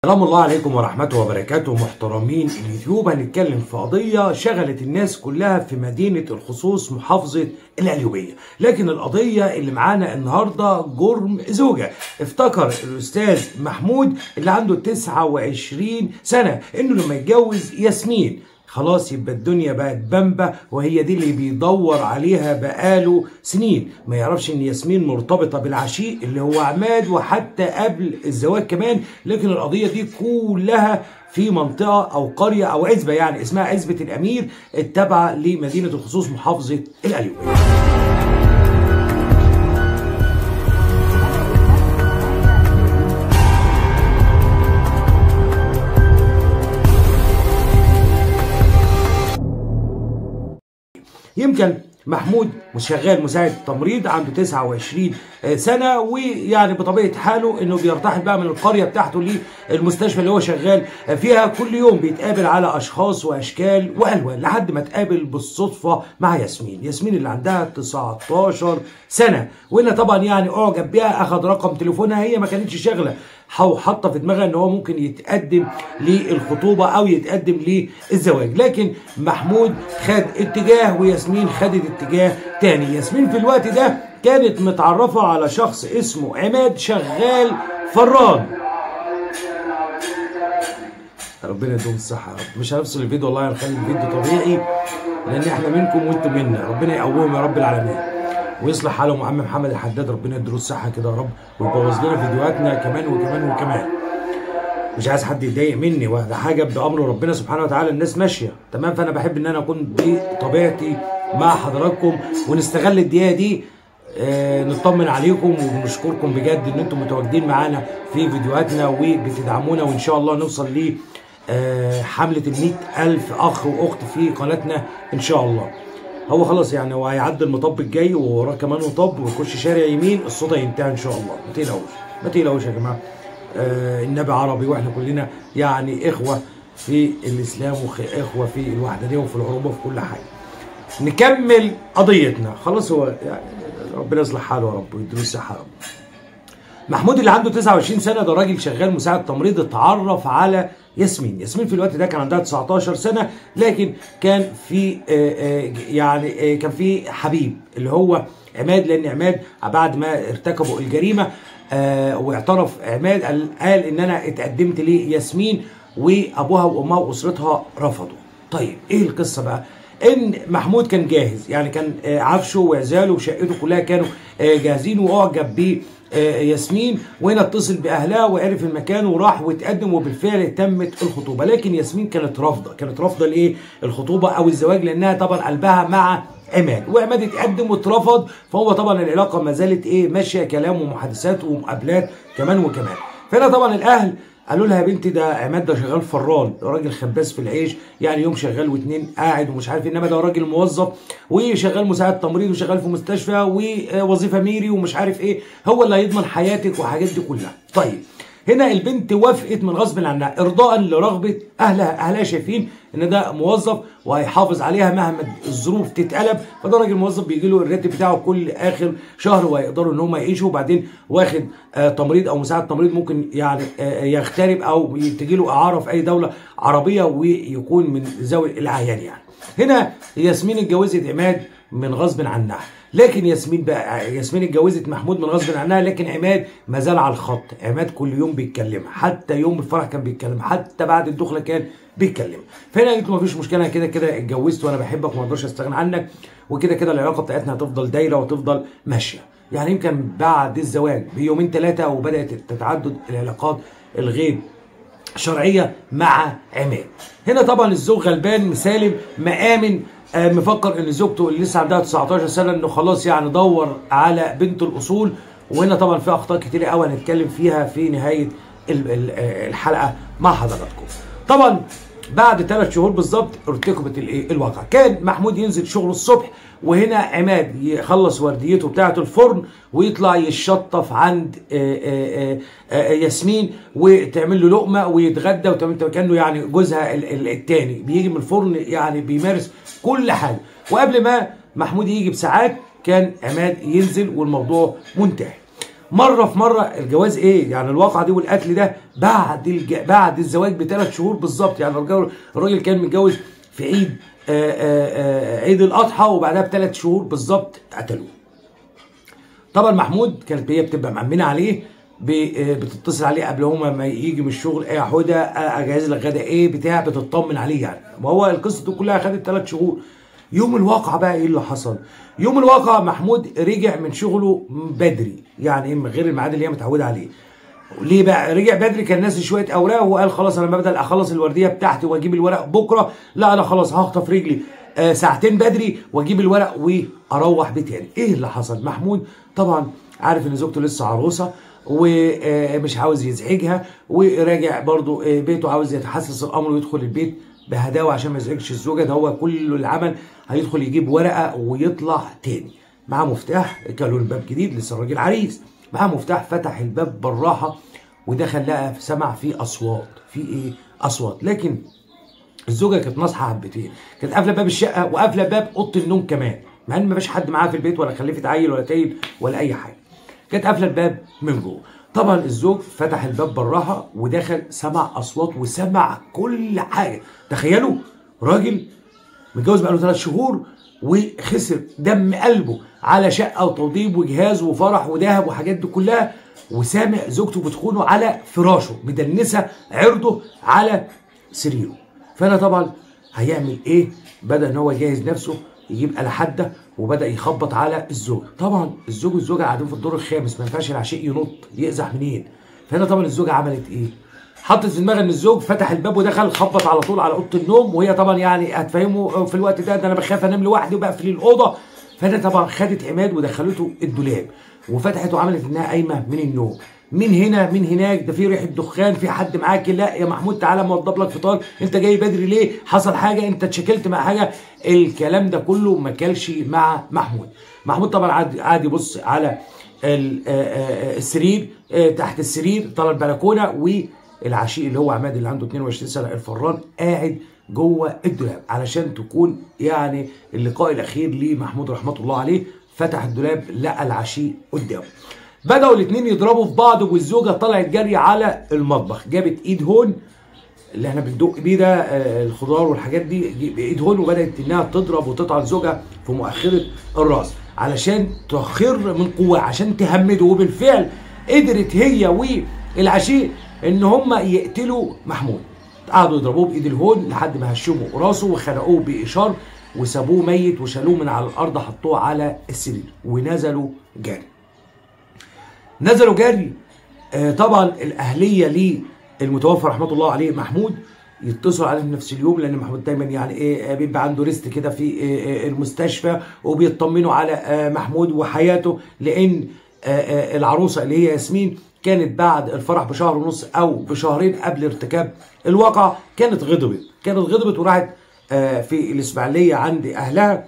سلام الله عليكم ورحمته وبركاته محترمين اليوتيوب هنتكلم في قضية شغلت الناس كلها في مدينة الخصوص محافظة القليوبية لكن القضية اللي معانا النهاردة جرم زوجة افتكر الأستاذ محمود اللي عنده 29 سنة إنه لما يتجوز ياسمين خلاص يبقى الدنيا بقت بامبا وهي دي اللي بيدور عليها بقاله سنين ما يعرفش ان ياسمين مرتبطة بالعشيق اللي هو عماد وحتى قبل الزواج كمان لكن القضية دي كلها في منطقة أو قرية أو عزبة يعني اسمها عزبة الأمير التابعة لمدينة الخصوص محافظة القليوبية يمكن محمود شغال مساعد تمريض عنده 29 سنه ويعني بطبيعه حاله انه بيرتحل بقى من القريه بتاعته للمستشفى اللي هو شغال فيها كل يوم بيتقابل على اشخاص واشكال والوان لحد ما اتقابل بالصدفه مع ياسمين، ياسمين اللي عندها 19 سنه وهنا طبعا يعني اعجب بيها اخذ رقم تليفونها هي ما كانتش شاغله حاطه في دماغها ان هو ممكن يتقدم للخطوبه او يتقدم للزواج لكن محمود خد اتجاه وياسمين خدت اتجاه تاني ياسمين في الوقت ده كانت متعرفه على شخص اسمه عماد شغال فران ربنا يدوم الصحة يا رب مش هنفصل الفيديو والله هنخلي الفيديو طبيعي لأن احنا منكم وانتم منا ربنا يقويهم يا رب العالمين ويصلح حالهم عم محمد الحداد ربنا يديله الصحه كده يا رب ويبوظ لنا فيديوهاتنا كمان وكمان وكمان مش عايز حد يتضايق مني وده حاجه بامر ربنا سبحانه وتعالى الناس ماشيه تمام فانا بحب ان انا اكون بطبيعتي مع حضراتكم ونستغل الدقيقه دي آه نطمن عليكم وبنشكركم بجد ان انتم متواجدين معانا في فيديوهاتنا وبتدعمونا وان شاء الله نوصل ل آه حمله ال ألف اخ واخت في قناتنا ان شاء الله هو خلاص يعني هو هيعدي المطب الجاي ووراه كمان مطب ويخش شارع يمين الصوت هينتهي ان شاء الله ما تقلقوش ما تقلقوش يا جماعه آه النبي عربي واحنا كلنا يعني اخوه في الاسلام واخوه في الوحدانيه وفي العروبه وفي كل حاجه نكمل قضيتنا خلاص هو يعني ربنا يصلح حاله يا رب ويديله الصحه يا رب محمود اللي عنده 29 سنه ده راجل شغال مساعد تمريض اتعرف على ياسمين ياسمين في الوقت ده كان عندها 19 سنه لكن كان في يعني كان في حبيب اللي هو عماد لان عماد بعد ما ارتكبوا الجريمه واعترف عماد قال ان انا اتقدمت لياسمين وابوها وامها واسرتها رفضوا طيب ايه القصه بقى ان محمود كان جاهز يعني كان عفشه وعزاله وشقته كلها كانوا جاهزين واعجب بيه ياسمين وهنا اتصل باهلها وعرف المكان وراح واتقدم وبالفعل تمت الخطوبه لكن ياسمين كانت رافضه كانت رافضه لايه الخطوبه او الزواج لانها طبعا قلبها مع عماد وعماد اتقدم واترفض فهو طبعا العلاقه ما زالت ايه ماشيه كلام ومحادثات ومقابلات كمان وكمان فهنا طبعا الاهل قالوا لها يا بنتي ده عماد ده شغال فران راجل خباز في العيش يعني يوم شغال واتنين قاعد ومش عارف انما ده راجل موظف وشغال مساعد تمريض وشغال في مستشفى ووظيفه ميري ومش عارف ايه هو اللي هيضمن حياتك وحاجات دي كلها طيب هنا البنت وافقت من غصب عنها ارضاء لرغبه اهلها اهلها شايفين ان ده موظف وهيحافظ عليها مهما الظروف تتقلب فده راجل موظف بيجي له الراتب بتاعه كل اخر شهر وهيقدروا ان هم يعيشوا وبعدين واخد آه تمريض او مساعد تمريض ممكن يعني آه يغترب او تجي له اعاره في اي دوله عربيه ويكون من ذوي الاعيان يعني هنا ياسمين اتجوزت عماد من غصب عنها لكن ياسمين بقى ياسمين اتجوزت محمود من غصب عنها لكن عماد ما زال على الخط عماد كل يوم بيتكلمها حتى يوم الفرح كان بيتكلم حتى بعد الدخله كان بيتكلم فهنا قلت ما فيش مشكله انا كده كده اتجوزت وانا بحبك وما اقدرش استغنى عنك وكده كده العلاقه بتاعتنا هتفضل دايره وتفضل ماشيه يعني يمكن بعد الزواج بيومين ثلاثه وبدات تتعدد العلاقات الغير شرعيه مع عماد هنا طبعا الزوج غلبان مسالم مآمن آه مفكر ان زوجته اللي لسه عندها 19 سنه انه خلاص يعني دور على بنت الاصول وهنا طبعا في اخطاء كتير قوي هنتكلم فيها في نهايه الحلقه مع حضراتكم. طبعا بعد ثلاث شهور بالظبط ارتكبت الايه الواقع كان محمود ينزل شغله الصبح وهنا عماد يخلص ورديته بتاعه الفرن ويطلع يشطف عند آآ آآ ياسمين وتعمل له لقمه ويتغدى وتعمل كانه يعني جوزها الثاني بيجي من الفرن يعني بيمارس كل حاجه وقبل ما محمود يجي بساعات كان عماد ينزل والموضوع منتهي مره في مره الجواز ايه يعني الواقعه دي والقتل ده بعد الج... بعد الزواج بثلاث شهور بالظبط يعني الراجل الراجل كان متجوز في عيد آآ آآ عيد الاضحى وبعدها بثلاث شهور بالظبط قتلوه طبعا محمود كانت هي بتبقى مأمنة عليه بتتصل عليه قبل هما ما يجي من الشغل ايه يا حوده اجهز لك غدا ايه بتاع بتطمن عليه يعني وهو القصه دي كلها خدت ثلاث شهور يوم الواقع بقى ايه اللي حصل يوم الواقع محمود رجع من شغله بدري يعني من غير الميعاد اللي هي متعوده عليه ليه بقى رجع بدري كان ناسي شويه اوراق وقال خلاص انا ببدا اخلص الورديه بتاعتي واجيب الورق بكره لا انا خلاص هخطف رجلي آه ساعتين بدري واجيب الورق واروح بيتي تاني ايه اللي حصل محمود طبعا عارف ان زوجته لسه عروسه ومش عاوز يزعجها وراجع برضو بيته عاوز يتحسس الامر ويدخل البيت بهداوه عشان ما يزعجش الزوجه ده هو كل العمل هيدخل يجيب ورقه ويطلع تاني معاه مفتاح كانوا الباب جديد لسه الراجل عريس معاه مفتاح فتح الباب بالراحه ودخل لقى سمع فيه اصوات في ايه اصوات لكن الزوجه كانت ناصحه حبتين كانت قافله باب الشقه وقافله باب اوضه النوم كمان مع ان ما فيش حد معاها في البيت ولا خلفت عيل ولا تايل ولا اي حاجه كانت قافله الباب من جوه طبعا الزوج فتح الباب بالراحه ودخل سمع اصوات وسمع كل حاجه تخيلوا راجل متجوز بقاله ثلاث شهور وخسر دم قلبه على شقه وتوضيب وجهاز وفرح وذهب وحاجات دي كلها وسامع زوجته بتخونه على فراشه مدنسه عرضه على سريره فانا طبعا هيعمل ايه بدا ان هو يجهز نفسه يجيب آلة حادة وبدأ يخبط على الزوجة طبعا الزوج والزوجة قاعدين في الدور الخامس ما ينفعش العشيق ينط يقزح منين فهنا طبعا الزوجة عملت ايه حطت في دماغها ان الزوج فتح الباب ودخل خبط على طول على اوضه النوم وهي طبعا يعني هتفهمه في الوقت ده, ده انا بخاف انام لوحدي وبقفل الاوضه فهنا طبعا خدت عماد ودخلته الدولاب وفتحت وعملت انها قايمه من النوم من هنا من هناك ده في ريحه دخان في حد معاك لا يا محمود تعالى موضب لك فطار انت جاي بدري ليه حصل حاجه انت اتشكلت مع حاجه الكلام ده كله ما كلش مع محمود محمود طبعا قعد قعد يبص على السرير تحت السرير طلع البلكونه والعشيق اللي هو عماد اللي عنده 22 سنه الفران قاعد جوه الدولاب علشان تكون يعني اللقاء الاخير لمحمود رحمه الله عليه فتح الدولاب لقى العشيق قدامه بدأوا الاثنين يضربوا في بعض والزوجة طلعت جري على المطبخ جابت ايد هون اللي احنا بندق بيه ده الخضار والحاجات دي بايد هون وبدأت انها تضرب وتطعن زوجها في مؤخرة الراس علشان تخر من قوة عشان تهمده وبالفعل قدرت هي والعشيق ان هم يقتلوا محمود قعدوا يضربوه بايد الهون لحد ما هشموا راسه وخنقوه باشار وسابوه ميت وشالوه من على الارض حطوه على السرير ونزلوا جري نزلوا جري آه طبعا الاهليه للمتوفى رحمه الله عليه محمود يتصلوا عليه في نفس اليوم لان محمود دايما يعني ايه بيبقى عنده ريست كده في إيه المستشفى وبيطمنوا على آه محمود وحياته لان آه العروسه اللي هي ياسمين كانت بعد الفرح بشهر ونص او بشهرين قبل ارتكاب الواقع كانت غضبت كانت غضبت وراحت في الاسماعيليه عند اهلها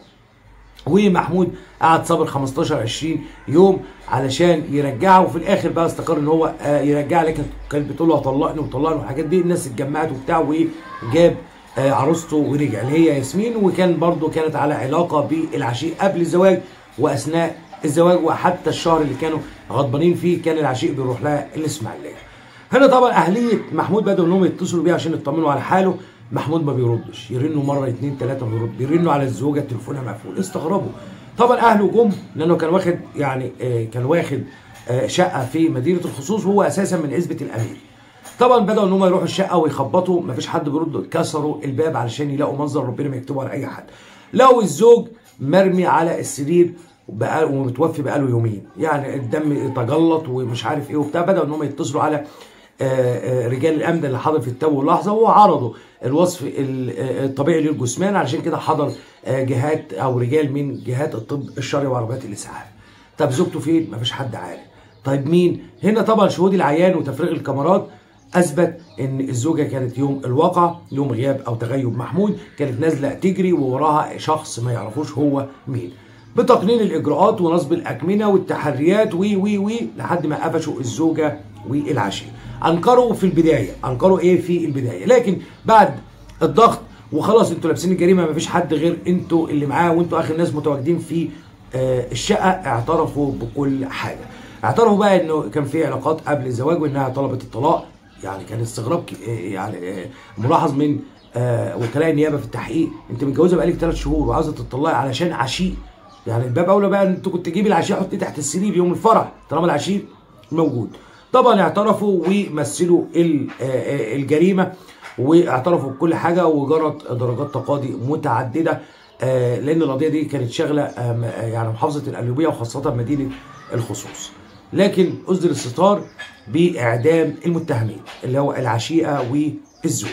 ومحمود قعد صابر 15 20 يوم علشان يرجعها وفي الاخر بقى استقر ان هو يرجعها لكن كانت بتقول له طلقني وطلقني والحاجات دي الناس اتجمعت وبتاع وجاب عروسته ورجع اللي هي ياسمين وكان برضو كانت على علاقه بالعشيق قبل الزواج واثناء الزواج وحتى الشهر اللي كانوا غضبانين فيه كان العشيق بيروح لها الاسماعيليه. هنا طبعا اهليه محمود بدأوا انهم يتصلوا بيه عشان يطمنوا على حاله محمود ما بيردش يرنوا مره اتنين تلاته ما بيرد بيرنوا على الزوجه تليفونها مقفول استغربوا طبعا اهله جم لانه كان واخد يعني آه كان واخد آه شقه في مدينه الخصوص وهو اساسا من عزبه الامير طبعا بداوا ان هم يروحوا الشقه ويخبطوا مفيش حد بيرد كسروا الباب علشان يلاقوا منظر ربنا ما يكتبه على اي حد لقوا الزوج مرمي على السرير بقى ومتوفي بقاله يومين يعني الدم تجلط ومش عارف ايه وبتاع بداوا ان هم يتصلوا على رجال الامن اللي حضر في التو لحظه وعرضوا الوصف الطبيعي للجثمان علشان كده حضر جهات او رجال من جهات الطب الشرعي وعربيات الاسعاف. طب زوجته فين؟ مفيش حد عارف. طيب مين؟ هنا طبعا شهود العيان وتفريغ الكاميرات اثبت ان الزوجه كانت يوم الواقع يوم غياب او تغيب محمود كانت نازله تجري ووراها شخص ما يعرفوش هو مين. بتقنين الاجراءات ونصب الاكمنه والتحريات وي وي وي لحد ما قفشوا الزوجه والعشير. انكروا في البدايه انكروا ايه في البدايه لكن بعد الضغط وخلاص انتوا لابسين الجريمه مفيش حد غير انتوا اللي معاه وانتوا اخر ناس متواجدين في آه الشقه اعترفوا بكل حاجه اعترفوا بقى انه كان في علاقات قبل الزواج وانها طلبت الطلاق يعني كان استغراب ك- يعني آه، ملاحظ من آه، وكلاء النيابه في التحقيق انت متجوزه بقالك ثلاث شهور وعاوزه تطلقي علشان عشيق يعني الباب اولى بقى ان انت كنت تجيبي العشيق حطيه تحت السرير يوم الفرح طالما العشيق موجود طبعا اعترفوا ومثلوا ال- آه، آه، الجريمه واعترفوا بكل حاجه وجرت درجات تقاضي متعدده آه، لان القضيه دي كانت شاغله آه، م- آه، يعني محافظه القليوبيه وخاصه مدينه الخصوص لكن اصدر الستار باعدام المتهمين اللي هو العشيقه والزوج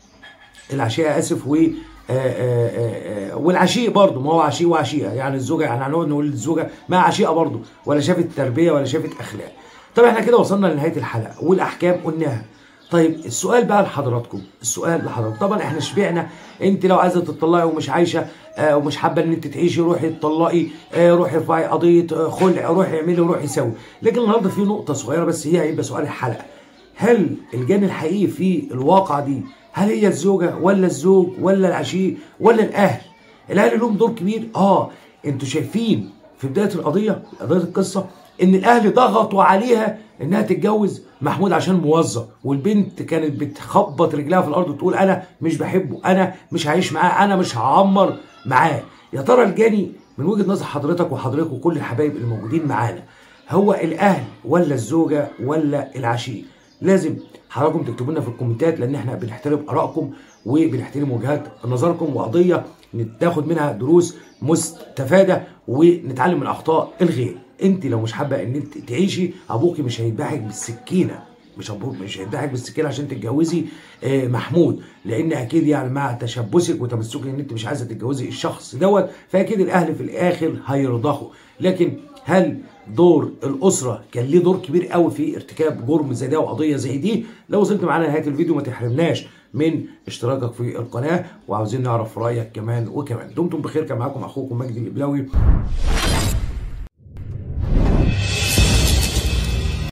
العشيقه اسف و آه، آه، آه، والعشيق برضه ما هو عشيق وعشيقه يعني الزوجه يعني هنقعد نقول الزوجه ما عشيقه برضه ولا شافت تربيه ولا شافت اخلاق طب احنا كده وصلنا لنهايه الحلقه والاحكام قلناها طيب السؤال بقى لحضراتكم السؤال لحضراتكم طبعا احنا شبعنا انت لو عايزه تطلقي ومش عايشه آه ومش حابه ان انت تعيشي روحي اتطلقي آه روحي ارفعي قضيه آه خلع روحي اعملي روحي سوي لكن النهارده في نقطه صغيره بس هي هيبقى سؤال الحلقه هل الجاني الحقيقي في الواقعة دي هل هي الزوجة ولا الزوج ولا العشيق ولا الأهل الأهل لهم دور كبير آه أنتوا شايفين في بداية القضية قضية القصة إن الأهل ضغطوا عليها إنها تتجوز محمود عشان موظف والبنت كانت بتخبط رجلها في الأرض وتقول أنا مش بحبه أنا مش هعيش معاه أنا مش هعمر معاه يا ترى الجاني من وجهة نظر حضرتك وحضرتك وكل الحبايب اللي موجودين معانا هو الأهل ولا الزوجة ولا العشيق لازم حضراتكم تكتبوا لنا في الكومنتات لان احنا بنحترم ارائكم وبنحترم وجهات نظركم وقضيه ناخد منها دروس مستفاده ونتعلم من اخطاء الغير انت لو مش حابه ان انت تعيشي ابوكي مش هيذبحك بالسكينه مش ابوك مش هيذبحك بالسكينه عشان تتجوزي آه، محمود لان اكيد يعني مع تشبثك وتمسكك ان انت مش عايزه تتجوزي الشخص دوت فاكيد الاهل في الاخر هيرضخوا لكن هل دور الاسره كان ليه دور كبير قوي في ارتكاب جرم زي ده وقضيه زي دي لو وصلت معانا لنهايه الفيديو ما تحرمناش من اشتراكك في القناه وعاوزين نعرف رايك كمان وكمان دمتم بخير كان معاكم اخوكم مجدي الابلاوي